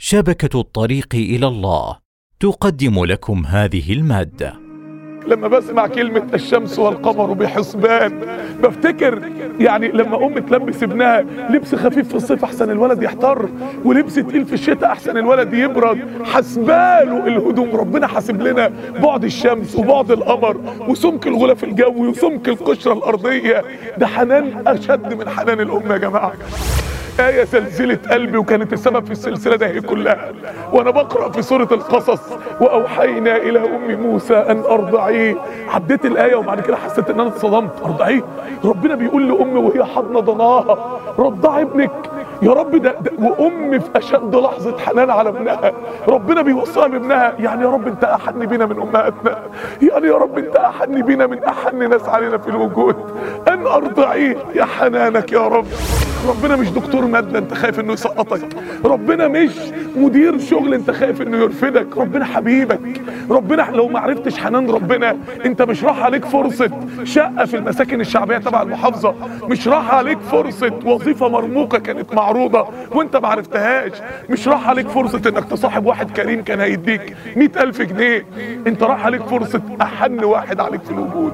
شبكه الطريق الى الله تقدم لكم هذه الماده لما بسمع كلمة الشمس والقمر بحسبان بفتكر يعني لما أم تلبس ابنها لبس خفيف في الصيف أحسن الولد يحتر ولبس تقيل في الشتاء أحسن الولد يبرد حسباله الهدوم ربنا حاسب لنا بعد الشمس وبعد القمر وسمك الغلاف الجوي وسمك القشرة الأرضية ده حنان أشد من حنان الأم يا جماعة آية سلسلة قلبي وكانت السبب في السلسلة ده هي كلها وأنا بقرأ في سورة القصص وأوحينا إلى أم موسى أن أرضعيه عديت الآية وبعد كده حسيت إن أنا اتصدمت أرضعيه ربنا بيقول لأم وهي حاضنة ضناها رضعي ابنك يا رب ده, ده وام في اشد لحظه حنان على ابنها ربنا بيوصيها لابنها يعني يا رب انت احن بينا من امهاتنا يعني يا رب انت احن بينا من احن ناس علينا في الوجود ان ارضعيه يا حنانك يا رب ربنا مش دكتور مادة انت خايف انه يسقطك ربنا مش مدير شغل انت خايف انه يرفدك ربنا حبيبك ربنا لو ما عرفتش حنان ربنا انت مش راح عليك فرصة شقة في المساكن الشعبية تبع المحافظة مش راح عليك فرصة وظيفة مرموقة كانت معروضة وانت ما عرفتهاش مش راح عليك فرصة انك تصاحب واحد كريم كان هيديك مئة الف جنيه انت راح عليك فرصة احن واحد عليك في الوجود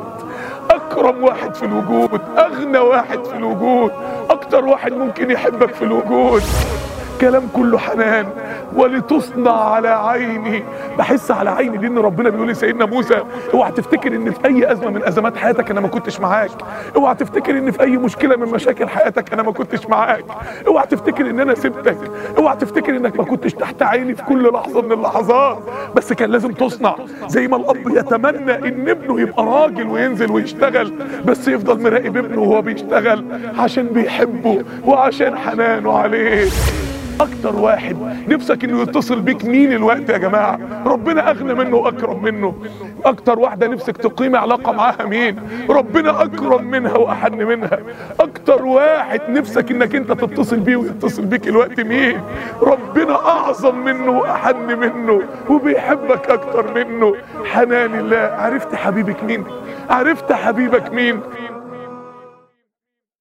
اكرم واحد في الوجود اغنى واحد في الوجود اكتر واحد ممكن يحبك في الوجود كلام كله حنان ولتصنع على عيني بحس على عيني لان ربنا بيقول لسيدنا موسى اوعى تفتكر ان في اي ازمه من ازمات حياتك انا ما كنتش معاك اوعى تفتكر ان في اي مشكله من مشاكل حياتك انا ما كنتش معاك اوعى تفتكر ان انا سبتك اوعى تفتكر انك ما كنتش تحت عيني في كل لحظه من اللحظات بس كان لازم تصنع زي ما الاب يتمنى ان ابنه يبقى راجل وينزل ويشتغل بس يفضل مراقب ابنه وهو بيشتغل عشان بيحبه وعشان حنانه عليه اكتر واحد نفسك انه يتصل بيك مين الوقت يا جماعة ربنا اغنى منه واكرم منه اكتر واحدة نفسك تقيم علاقة معاها مين ربنا اكرم منها واحن منها اكتر واحد نفسك انك انت تتصل بيه ويتصل بيك الوقت مين ربنا اعظم منه واحن منه وبيحبك اكتر منه حنان الله عرفت حبيبك مين عرفت حبيبك مين